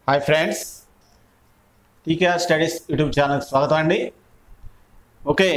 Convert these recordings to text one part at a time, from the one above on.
hi friends TKR studies YouTube ఛానల్కి స్వాగతం అండి ఓకే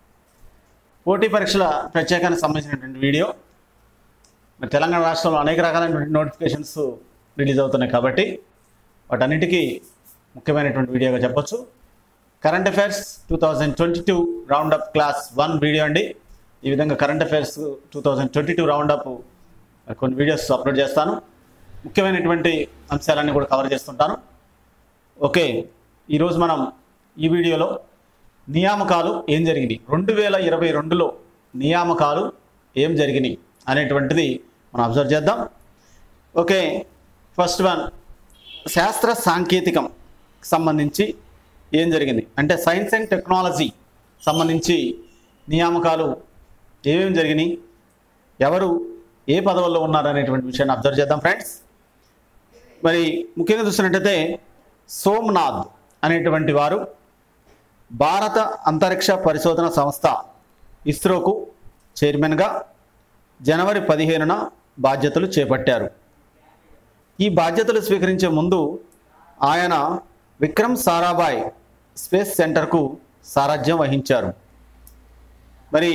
పోటీ పరీక్షల ప్రత్యేకానికి సంబంధించినటువంటి వీడియో మరి తెలంగాణ రాష్ట్రంలో అనేక రకాలైనటువంటి నోటిఫికేషన్స్ రిలీజ్ అవుతున్నాయి కాబట్టి వాటన్నిటికీ ముఖ్యమైనటువంటి వీడియోగా చెప్పొచ్చు current affairs two thousand twenty two round up class one video అండి ఈ విధంగా current affairs two thousand twenty two round up కొన్ని వీడియోస్ అప్లోడ్ చేస్తాను ముఖ్యమైనటువంటి అంశాలన్నీ కూడా కవర్ చేస్తుంటాను ఓకే ఈరోజు మనం ఈ వీడియోలో నియామకాలు ఏం జరిగినాయి రెండు వేల ఇరవై రెండులో నియామకాలు ఏం జరిగినాయి అనేటువంటిది మనం అబ్జర్వ్ చేద్దాం ఓకే ఫస్ట్ వన్ శాస్త్ర సాంకేతికం సంబంధించి ఏం జరిగింది అంటే సైన్స్ అండ్ టెక్నాలజీ సంబంధించి నియామకాలు ఏమేమి జరిగినాయి ఎవరు ఏ పదవుల్లో ఉన్నారు అనేటువంటి విషయాన్ని అబ్జర్వ్ చేద్దాం ఫ్రెండ్స్ మరి ముఖ్యంగా చూసినట్టయితే సోమ్నాథ్ అనేటువంటి వారు భారత అంతరిక్ష పరిశోధన సంస్థ ఇస్రోకు చైర్మన్గా జనవరి పదిహేనున బాధ్యతలు చేపట్టారు ఈ బాధ్యతలు స్వీకరించే ముందు ఆయన విక్రమ్ సారాభాయ్ స్పేస్ సెంటర్కు సారథ్యం వహించారు మరి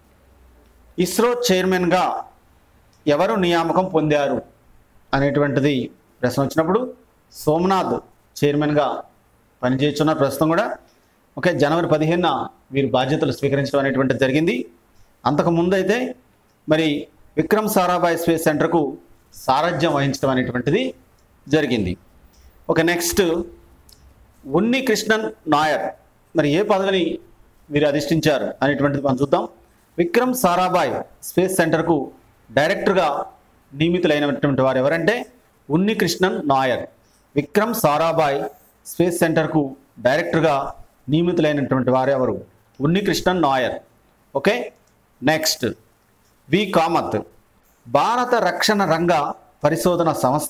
ఇస్రో చైర్మన్గా ఎవరు నియామకం పొందారు అనేటువంటిది ప్రశ్న వచ్చినప్పుడు సోమనాథ్ చైర్మన్గా పనిచేస్తున్న ప్రస్తుతం కూడా ఓకే జనవరి పదిహేనున వీరు బాధ్యతలు స్వీకరించడం అనేటువంటిది జరిగింది అంతకు ముందైతే మరి విక్రమ్ సారాభాయ్ స్పేస్ సెంటర్కు సారథ్యం వహించడం అనేటువంటిది జరిగింది ఓకే నెక్స్ట్ ఉన్ని కృష్ణన్ నాయర్ మరి ఏ పదవిని వీరు అధిష్ఠించారు అనేటువంటిది మనం చూద్దాం విక్రమ్ సారాభాయ్ స్పేస్ సెంటర్కు డైరెక్టర్గా నియమితులైనటువంటి వారు ఎవరంటే ఉన్ని కృష్ణన్ నాయర్ విక్రమ్ సారాభాయ్ స్పేస్ సెంటర్కు డైరెక్టర్గా నియమితులైనటువంటి వారు ఎవరు Unni Krishnan Nair okay next V Kamath భారత రక్షణ రంగ పరిశోధన సంస్థ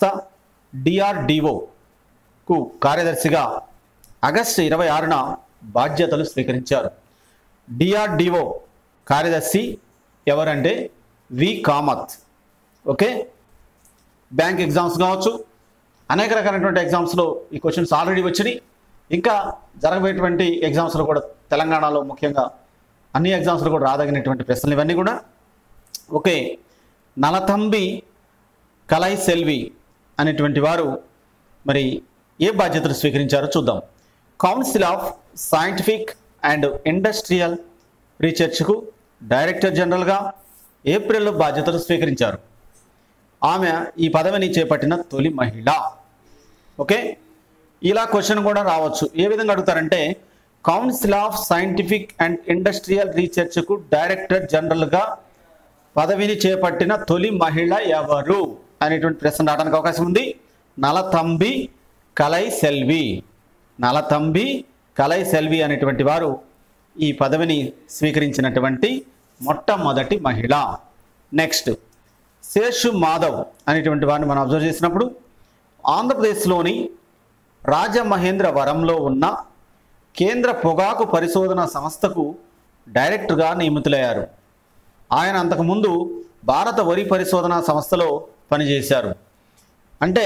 డిఆర్డిఓకు కార్యదర్శిగా ఆగస్టు ఇరవై ఆరున బాధ్యతలు స్వీకరించారు డిఆర్డిఓ కార్యదర్శి ఎవరంటే V Kamath okay bank exams కావచ్చు అనేక రకాలైనటువంటి ఎగ్జామ్స్లో ఈ క్వశ్చన్స్ ఆల్రెడీ వచ్చినాయి ఇంకా జరగబోయేటువంటి ఎగ్జామ్స్లో కూడా తెలంగాణలో ముఖ్యంగా అన్ని ఎగ్జామ్స్లో కూడా రాదగినటువంటి ప్రశ్నలు ఇవన్నీ కూడా ఓకే నలతంబి కలై సెల్వి అనేటువంటి వారు మరి ఏ బాధ్యతలు స్వీకరించారో చూద్దాం council of scientific and industrial రీసెర్చ్కు డైరెక్టర్ జనరల్గా ఏప్రిల్లో బాధ్యతలు స్వీకరించారు ఆమె ఈ పదవిని చేపట్టిన తొలి మహిళ ఓకే ఇలా క్వశ్చన్ కూడా రావచ్చు ఏ విధంగా అడుగుతారంటే council of scientific and industrial రీసెర్చ్కు డైరెక్టర్ జనరల్గా పదవిని చేపట్టిన తొలి మహిళ ఎవరు అనేటువంటి ప్రశ్న రావడానికి అవకాశం ఉంది నలతంబి కలై సెల్వి నలతంబి కలై సెల్వి అనేటువంటి వారు ఈ పదవిని స్వీకరించినటువంటి మొట్టమొదటి మహిళ నెక్స్ట్ శేషు మాధవ్ అనేటువంటి వారిని మనం అబ్జర్వ్ చేసినప్పుడు ఆంధ్రప్రదేశ్లోని రాజమహేంద్రవరంలో ఉన్న కేంద్ర పొగాకు పరిశోధన సంస్థకు డైరెక్టర్గా నియమితులయ్యారు ఆయన అంతకుముందు భారత వరి పరిశోధన సంస్థలో పనిచేశారు అంటే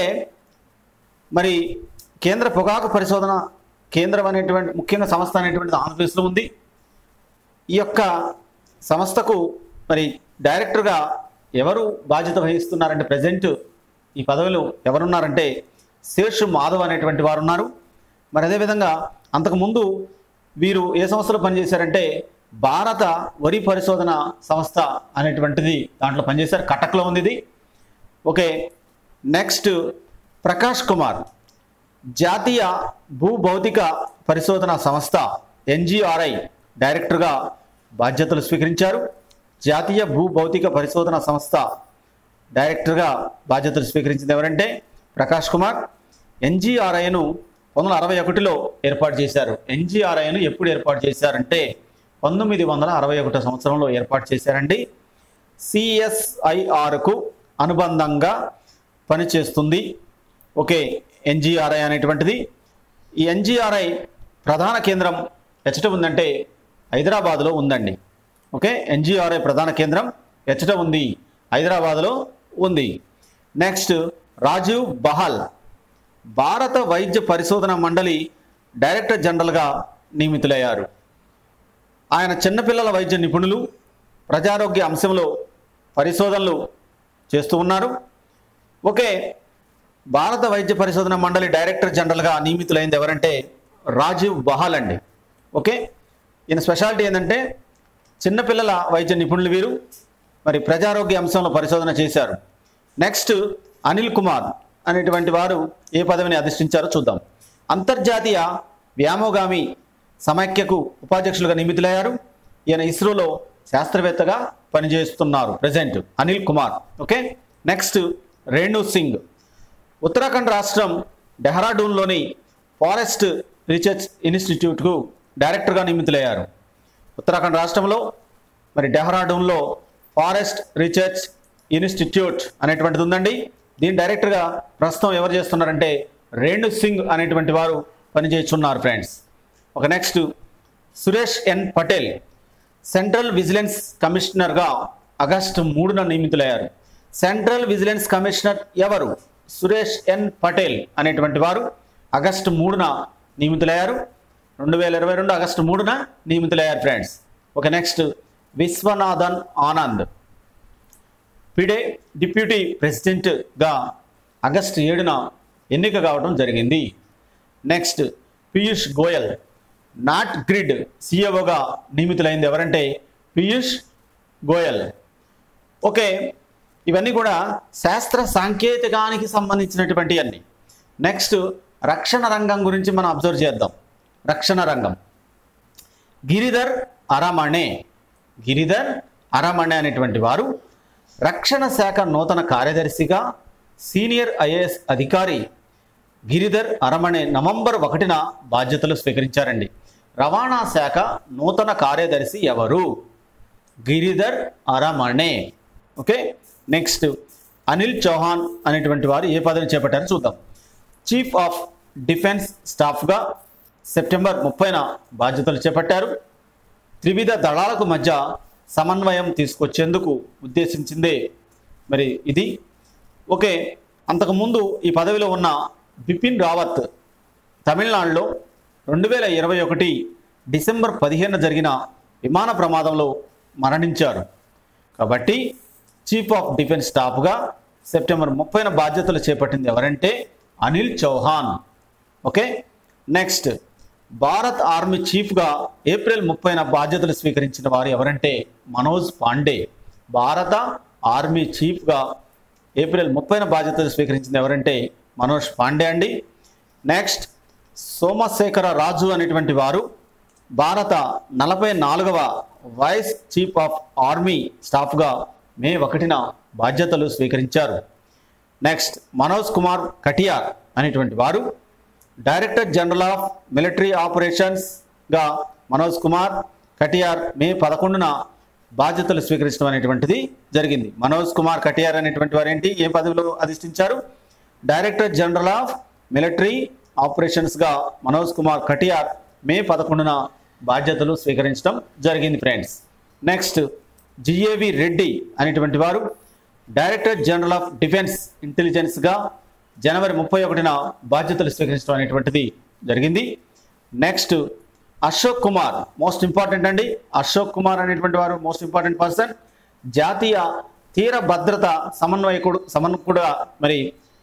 మరి కేంద్ర పొగాకు పరిశోధన కేంద్రం అనేటువంటి ముఖ్యంగా సంస్థ అనేటువంటిది ఆంధ్రప్రదేశ్లో ఉంది ఈ యొక్క సంస్థకు మరి డైరెక్టర్గా ఎవరు బాధ్యత వహిస్తున్నారంటే ప్రజెంట్ ఈ పదవిలో ఎవరున్నారంటే శేషు మాధవ్ అనేటువంటి వారు ఉన్నారు మరి అదేవిధంగా అంతకుముందు వీరు ఏ సంస్థలో పనిచేశారంటే భారత వరి పరిశోధన సంస్థ అనేటువంటిది దాంట్లో పనిచేశారు కటక్లో ఉంది ఇది ఓకే నెక్స్ట్ ప్రకాష్ కుమార్ జాతీయ భూభౌతిక పరిశోధన సంస్థ ఎన్జిఆర్ఐ డైరెక్టర్గా బాధ్యతలు స్వీకరించారు జాతీయ భూభౌతిక పరిశోధన సంస్థ డైరెక్టర్గా బాధ్యతలు స్వీకరించింది ఎవరంటే ప్రకాష్ కుమార్ ఎన్జిఆర్ఐను పంతొమ్మిది వందల అరవై ఒకటిలో ఏర్పాటు చేశారు ఎన్జిఆర్ఐను ఎప్పుడు ఏర్పాటు చేశారంటే పంతొమ్మిది వందల అరవై ఒకటో సంవత్సరంలో ఏర్పాటు చేశారండి సిఎస్ఐఆర్కు అనుబంధంగా పనిచేస్తుంది ఓకే ఎన్జిఆర్ఐ అనేటువంటిది ఈ ఎన్జిఆర్ఐ ప్రధాన కేంద్రం ఎచ్చట ఉందంటే హైదరాబాద్లో ఉందండి ఓకే ఎన్జిఆర్ఐ ప్రధాన కేంద్రం ఎచ్చట ఉంది హైదరాబాద్లో ఉంది నెక్స్ట్ రాజీవ్ బహల్ భారత వైద్య పరిశోధన మండలి డైరెక్టర్ జనరల్గా నియమితులయ్యారు ఆయన చిన్నపిల్లల వైద్య నిపుణులు ప్రజారోగ్య అంశంలో పరిశోధనలు చేస్తూ ఉన్నారు ఓకే భారత వైద్య పరిశోధన మండలి డైరెక్టర్ జనరల్గా నియమితులైంది ఎవరంటే రాజీవ్ బహాల్ అండి ఓకే ఈయన స్పెషాలిటీ ఏంటంటే చిన్నపిల్లల వైద్య నిపుణులు వీరు మరి ప్రజారోగ్య అంశంలో పరిశోధన చేశారు నెక్స్ట్ అనిల్ కుమార్ అనేటువంటి వారు ఏ పదవిని అధిష్ఠించారో చూద్దాం అంతర్జాతీయ వ్యామోగామి సమైక్యకు ఉపాధ్యక్షులుగా నియమితులయ్యారు ఈయన ఇస్రోలో శాస్త్రవేత్తగా పనిచేస్తున్నారు present Anil Kumar okay next Renu Singh Uttarakhand రాష్ట్రం డెహ్రాడూన్లోని ఫారెస్ట్ రీసెర్చ్ ఇన్స్టిట్యూట్కు డైరెక్టర్గా నియమితులయ్యారు ఉత్తరాఖండ్ రాష్ట్రంలో మరి డెహ్రాడూన్లో ఫారెస్ట్ రీసెర్చ్ ఇన్స్టిట్యూట్ అనేటువంటిది ఉందండి దీని డైరెక్టర్గా ప్రస్తుతం ఎవరు చేస్తున్నారంటే రేణు సింగ్ అనేటువంటి వారు పనిచేస్తున్నారు ఫ్రెండ్స్ ఒక next Suresh N Patel central vigilance కమిషనర్గా ఆగస్టు మూడున నియమితులయ్యారు సెంట్రల్ విజిలెన్స్ కమిషనర్ ఎవరు సురేష్ ఎన్ పటేల్ అనేటువంటి వారు ఆగస్టు మూడున నియమితులయ్యారు రెండు వేల ఇరవై రెండు ఆగస్టు మూడున నియమితులయ్యారు friends okay next Viswanathan Anand FIDE deputy ప్రెసిడెంట్గా ఆగస్టు ఏడున ఎన్నిక కావడం జరిగింది next Piyush Goyal NATGRID సీఈఓగా నియమితులైంది ఎవరంటే పీయూష్ గోయల్ ఓకే ఇవన్నీ కూడా శాస్త్ర సాంకేతికానికి సంబంధించినటువంటి అన్ని నెక్స్ట్ రక్షణ రంగం గురించి మనం అబ్జర్వ్ చేద్దాం రక్షణ రంగం గిరిధర్ అరమణే గిరిధర్ అరమణే అనేటువంటి వారు రక్షణ శాఖ నూతన కార్యదర్శిగా సీనియర్ ఐఏఎస్ అధికారి గిరిధర్ అరమణే నవంబర్ ఒకటిన బాధ్యతలు స్వీకరించారండి రవాణా శాఖ నూతన కార్యదర్శి ఎవరు గిరిధర్ అరమణే ఓకే నెక్స్ట్ అనిల్ చౌహాన్ అనేటువంటి వారు ఏ పదవిని చేపట్టారో చూద్దాం చీఫ్ ఆఫ్ డిఫెన్స్ స్టాఫ్గా సెప్టెంబర్ ముప్పైన బాధ్యతలు చేపట్టారు త్రివిధ దళాలకు మధ్య సమన్వయం తీసుకొచ్చేందుకు ఉద్దేశించిందే మరి ఇది ఓకే అంతకుముందు ఈ పదవిలో ఉన్న బిపిన్ రావత్ తమిళనాడులో రెండు వేల ఇరవై ఒకటి డిసెంబర్ పదిహేను జరిగిన విమాన ప్రమాదంలో మరణించారు కాబట్టి చీఫ్ ఆఫ్ డిఫెన్స్ స్టాఫ్గా సెప్టెంబర్ ముప్పైన బాధ్యతలు చేపట్టింది ఎవరంటే Anil Chauhan okay next Bharat army చీఫ్గా ఏప్రిల్ ముప్పైన బాధ్యతలు స్వీకరించిన వారు ఎవరంటే మనోజ్ పాండే భారత ఆర్మీ చీఫ్గా ఏప్రిల్ ముప్పైన బాధ్యతలు స్వీకరించింది ఎవరంటే మనోజ్ పాండే అండి నెక్స్ట్ సోమశేఖర రాజు అనేటువంటి వారు భారత నలభై నాలుగవ వైస్ చీఫ్ ఆఫ్ ఆర్మీ స్టాఫ్గా మే ఒకటిన బాధ్యతలు స్వీకరించారు నెక్స్ట్ మనోజ్ కుమార్ కటియార్ అనేటువంటి వారు డైరెక్టర్ జనరల్ ఆఫ్ మిలిటరీ ఆపరేషన్స్గా మనోజ్ కుమార్ కటియార్ మే పదకొండున బాధ్యతలు స్వీకరించడం అనేటువంటిది జరిగింది మనోజ్ కుమార్ కటియార్ అనేటువంటి వారు ఏంటి ఏ పదవిలో అధిష్ఠించారు డైరెక్టర్ జనరల్ ఆఫ్ మిలిటరీ ఆపరేషన్స్గా మనోజ్ కుమార్ కటియార్ మే పదకొండున బాధ్యతలు స్వీకరించడం జరిగింది ఫ్రెండ్స్ నెక్స్ట్ జిఏవి రెడ్డి అనేటువంటి వారు డైరెక్టర్ జనరల్ ఆఫ్ డిఫెన్స్ ఇంటెలిజెన్స్గా జనవరి ముప్పై ఒకటిన బాధ్యతలు స్వీకరించడం అనేటువంటిది జరిగింది next Ashok Kumar most important అండి అశోక్ కుమార్ అనేటువంటి వారు మోస్ట్ ఇంపార్టెంట్ పర్సన్ జాతీయ తీర భద్రత సమన్వయకుడు సమన్వకుడుగా మరి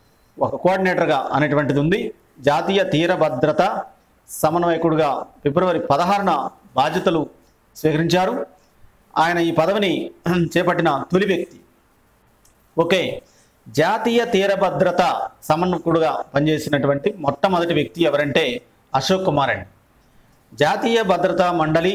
ఒక కోఆర్డినేటర్గా అనేటువంటిది ఉంది జాతీయ తీర భద్రత సమన్వయకుడుగా ఫిబ్రవరి పదహారున బాధ్యతలు స్వీకరించారు ఆయన ఈ పదవిని చేపట్టిన తొలి వ్యక్తి ఓకే జాతీయ తీర భద్రత సమన్వకుడుగా పనిచేసినటువంటి మొట్టమొదటి వ్యక్తి ఎవరంటే అశోక్ కుమార్ అండి జాతీయ భద్రతా మండలి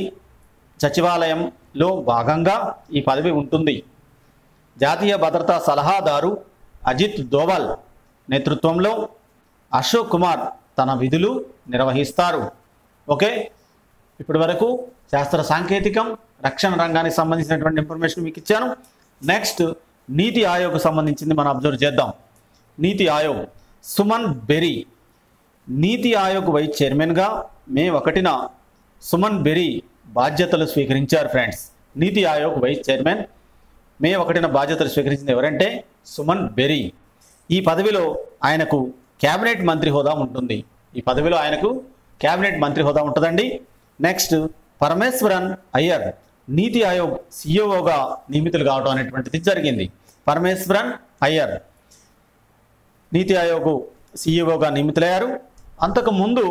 సచివాలయంలో భాగంగా ఈ పదవి ఉంటుంది జాతీయ భద్రతా సలహాదారు అజిత్ దోవల్ నేతృత్వంలో అశోక్ కుమార్ తన విధులు నిర్వహిస్తారు ఓకే ఇప్పటి వరకు శాస్త్ర సాంకేతికం రక్షణ రంగానికి సంబంధించినటువంటి ఇన్ఫర్మేషన్ మీకు ఇచ్చాను నెక్స్ట్ నీతి ఆయోగ్ సంబంధించింది మనం అబ్జర్వ్ చేద్దాం నీతి ఆయోగ్ సుమన్ బెరీ నీతి ఆయోగ్ వైస్ చైర్మన్గా మే ఒకటిన సుమన్ బెరీ బాధ్యతలు స్వీకరించారు ఫ్రెండ్స్ నీతి ఆయోగ్ వైస్ చైర్మన్ మే ఒకటిన బాధ్యతలు స్వీకరించింది ఎవరంటే సుమన్ బెరీ ఈ పదవిలో ఆయనకు క్యాబినెట్ మంత్రి హోదా ఉంటుంది ఈ పదవిలో ఆయనకు క్యాబినెట్ మంత్రి హోదా ఉంటుందండి నెక్స్ట్ పరమేశ్వరన్ అయ్యర్ నీతి ఆయోగ్ సిఇఓగా నియమితులు కావడం అనేటువంటిది జరిగింది పరమేశ్వరన్ అయ్యర్ నీతి ఆయోగ్ సీఈఓగా నియమితులయ్యారు అంతకు ముందు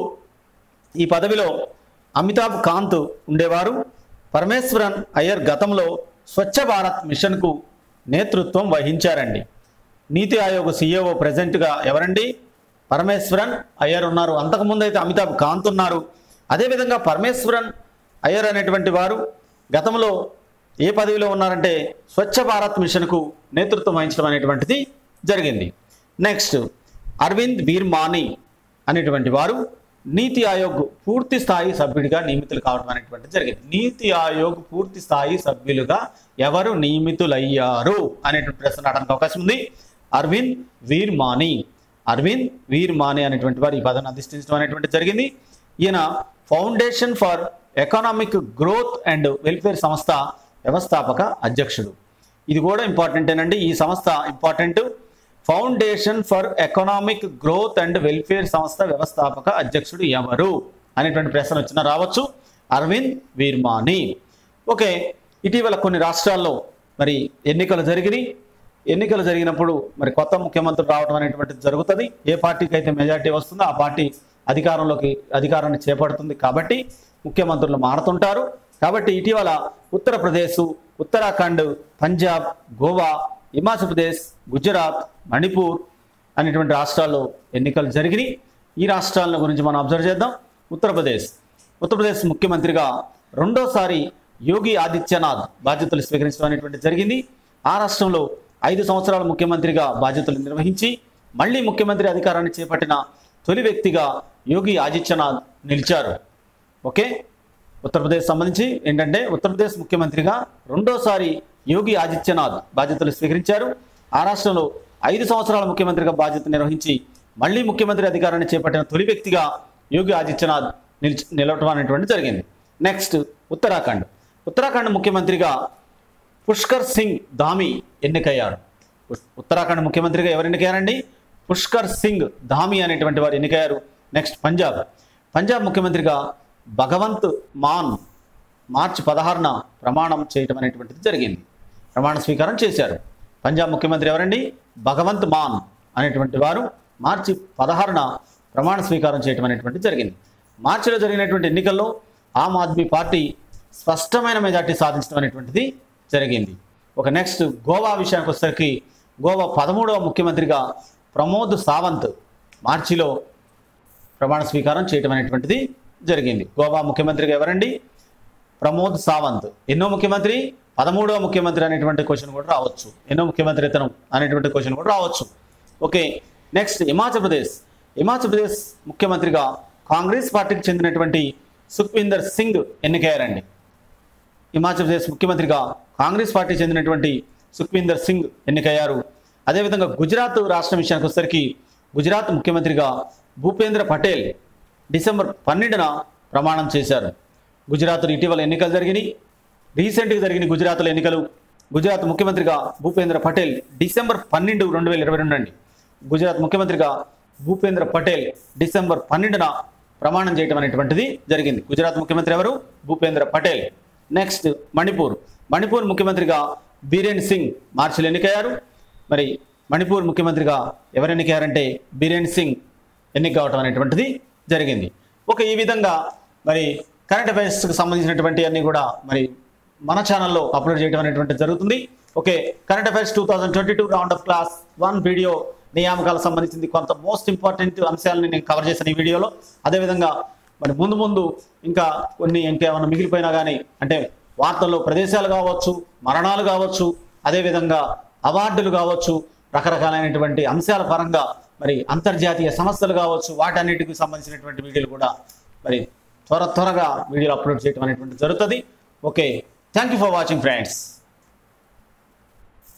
ఈ పదవిలో అమితాబ్ కాంత్ ఉండేవారు పరమేశ్వరన్ అయ్యర్ గతంలో స్వచ్ఛ భారత్ మిషన్కు నేతృత్వం వహించారండి నీతి ఆయోగ్ సీఈఓ ప్రజెంట్గా ఎవరండి పరమేశ్వరన్ అయ్యర్ ఉన్నారు అంతకుముందు అయితే అమితాబ్ కాంత్ ఉన్నారు అదేవిధంగా పరమేశ్వరన్ అయ్యర్ అనేటువంటి వారు గతంలో ఏ పదవిలో ఉన్నారంటే స్వచ్ఛ భారత్ మిషన్కు నేతృత్వం వహించడం అనేటువంటిది జరిగింది నెక్స్ట్ అరవింద్ వీర్మాని అనేటువంటి వారు నీతి ఆయోగ్ పూర్తి స్థాయి సభ్యుడిగా నియమితులు కావడం అనేటువంటిది జరిగింది నీతి ఆయోగ్ పూర్తి స్థాయి సభ్యులుగా ఎవరు నియమితులయ్యారు అనేటువంటి ప్రశ్న రావడానికి అవకాశం ఉంది అరవింద్ వీర్మాని అరవింద్ వీర్మాని అనేటువంటి వారు ఈ పదాన్ని అధిష్ఠించడం అనేటువంటి జరిగింది ఈయన foundation for economic growth and welfare సంస్థ వ్యవస్థాపక అధ్యక్షుడు ఇది కూడా ఇంపార్టెంటేనండి ఈ సంస్థ important foundation for economic growth and welfare సంస్థ వ్యవస్థాపక అధ్యక్షుడు ఎవరు అనేటువంటి ప్రశ్న వచ్చిన రావచ్చు అరవింద్ వీర్మాని ఓకే ఇటీవల కొన్ని రాష్ట్రాల్లో మరి ఎన్నికలు జరిగినాయి ఎన్నికలు జరిగినప్పుడు మరి కొత్త ముఖ్యమంత్రి రావడం అనేటువంటిది జరుగుతుంది ఏ పార్టీకి అయితే మెజార్టీ వస్తుందో ఆ పార్టీ అధికారంలోకి అధికారాన్ని చేపడుతుంది కాబట్టి ముఖ్యమంత్రులు మారుతుంటారు కాబట్టి ఇటీవల ఉత్తరప్రదేశ్ ఉత్తరాఖండ్ పంజాబ్ గోవా హిమాచల్ ప్రదేశ్ గుజరాత్ మణిపూర్ అనేటువంటి రాష్ట్రాల్లో ఎన్నికలు జరిగినాయి ఈ రాష్ట్రాల గురించి మనం అబ్జర్వ్ చేద్దాం ఉత్తరప్రదేశ్ ఉత్తరప్రదేశ్ ముఖ్యమంత్రిగా రెండోసారి యోగి ఆదిత్యనాథ్ బాధ్యతలు స్వీకరించడం అనేటువంటి జరిగింది ఆ రాష్ట్రంలో ఐదు సంవత్సరాల ముఖ్యమంత్రిగా బాధ్యతలు నిర్వహించి మళ్ళీ ముఖ్యమంత్రి అధికారాన్ని చేపట్టిన తొలి వ్యక్తిగా యోగి ఆదిత్యనాథ్ నిలిచారు ఓకే ఉత్తరప్రదేశ్ సంబంధించి ఏంటంటే ఉత్తరప్రదేశ్ ముఖ్యమంత్రిగా రెండోసారి యోగి ఆదిత్యనాథ్ బాధ్యతలు స్వీకరించారు ఆ రాష్ట్రంలో ఐదు సంవత్సరాల ముఖ్యమంత్రిగా బాధ్యత నిర్వహించి మళ్ళీ ముఖ్యమంత్రి అధికారాన్ని చేపట్టిన తొలి వ్యక్తిగా యోగి ఆదిత్యనాథ్ నిలిచి నిలవటం అనేటువంటి జరిగింది నెక్స్ట్ ఉత్తరాఖండ్ ఉత్తరాఖండ్ ముఖ్యమంత్రిగా పుష్కర్ సింగ్ ధామి ఎన్నికయ్యారు ఉ- ఉత్తరాఖండ్ ముఖ్యమంత్రిగా ఎవరు ఎన్నికయ్యారండి పుష్కర్ సింగ్ ధామి అనేటువంటి వారు ఎన్నికయ్యారు నెక్స్ట్ పంజాబ్ పంజాబ్ ముఖ్యమంత్రిగా భగవంత్ మాన్ మార్చి పదహారున ప్రమాణం చేయటం అనేటువంటిది జరిగింది ప్రమాణ స్వీకారం చేశారు పంజాబ్ ముఖ్యమంత్రి ఎవరండి భగవంత్ మాన్ అనేటువంటి వారు మార్చి పదహారున ప్రమాణ స్వీకారం చేయటం అనేటువంటిది జరిగింది మార్చిలో జరిగినటువంటి ఎన్నికల్లో ఆమ్ ఆద్మీ పార్టీ స్పష్టమైన మెజార్టీ సాధించడం అనేటువంటిది జరిగింది ఒక నెక్స్ట్ గోవా విషయానికి వచ్చేసరికి గోవా పదమూడవ ముఖ్యమంత్రిగా ప్రమోద్ సావంత్ మార్చిలో ప్రమాణ స్వీకారం చేయటం అనేటువంటిది జరిగింది గోవా ముఖ్యమంత్రిగా ఎవరండి ప్రమోద్ సావంత్ ఎన్నో ముఖ్యమంత్రి పదమూడవ ముఖ్యమంత్రి అనేటువంటి క్వశ్చన్ కూడా రావచ్చు ఎన్నో ముఖ్యమంత్రి ఇతను అనేటువంటి క్వశ్చన్ కూడా రావచ్చు ఓకే నెక్స్ట్ హిమాచల్ ప్రదేశ్ హిమాచల్ ప్రదేశ్ ముఖ్యమంత్రిగా కాంగ్రెస్ పార్టీకి చెందినటువంటి సుఖ్వీందర్ సింగ్ ఎన్నికయ్యారండి హిమాచల్ ప్రదేశ్ ముఖ్యమంత్రిగా కాంగ్రెస్ పార్టీ చెందినటువంటి సుఖ్వీందర్ సింగ్ ఎన్నికయ్యారు అదేవిధంగా గుజరాత్ రాష్ట్రం విషయానికి వచ్చేసరికి గుజరాత్ ముఖ్యమంత్రిగా భూపేంద్ర పటేల్ డిసెంబర్ పన్నెండున ప్రమాణం చేశారు గుజరాత్లో ఇటీవల ఎన్నికలు జరిగినాయి రీసెంట్గా జరిగిన గుజరాత్లో ఎన్నికలు గుజరాత్ ముఖ్యమంత్రిగా భూపేంద్ర పటేల్ డిసెంబర్ పన్నెండు రెండు వేల ఇరవై రెండు అండి గుజరాత్ ముఖ్యమంత్రిగా భూపేంద్ర పటేల్ డిసెంబర్ పన్నెండున ప్రమాణం చేయడం అనేటువంటిది జరిగింది గుజరాత్ ముఖ్యమంత్రి ఎవరు భూపేంద్ర పటేల్ నెక్స్ట్ మణిపూర్ మణిపూర్ ముఖ్యమంత్రిగా బీరేన్ సింగ్ మార్చిలో ఎన్నికయ్యారు మరి మణిపూర్ ముఖ్యమంత్రిగా ఎవరు ఎన్నికయ్యారంటే బీరేన్ సింగ్ ఎన్నిక కావటం అనేటువంటిది జరిగింది ఒక ఈ విధంగా మరి కరెంట్ అఫైర్స్కి సంబంధించినటువంటి అన్ని కూడా మరి మన ఛానల్లో అప్లోడ్ చేయడం అనేటువంటి జరుగుతుంది okay current affairs two thousand twenty two round of class one video నియామకాలకు సంబంధించింది కొంత మోస్ట్ ఇంపార్టెంట్ అంశాలని నేను కవర్ చేశాను ఈ వీడియోలో అదేవిధంగా మరి ముందు ముందు ఇంకా కొన్ని ఇంకేమైనా మిగిలిపోయినా కానీ అంటే వార్తల్లో ప్రదేశాలు కావచ్చు మరణాలు కావచ్చు అదేవిధంగా అవార్డులు కావచ్చు రకరకాలైనటువంటి అంశాల పరంగా మరి అంతర్జాతీయ సమస్యలు కావచ్చు వాటన్నిటికి సంబంధించినటువంటి వీడియోలు కూడా మరి త్వర త్వరగా వీడియోలు అప్లోడ్ చేయడం అనేటువంటి జరుగుతుంది okay thank you for watching friends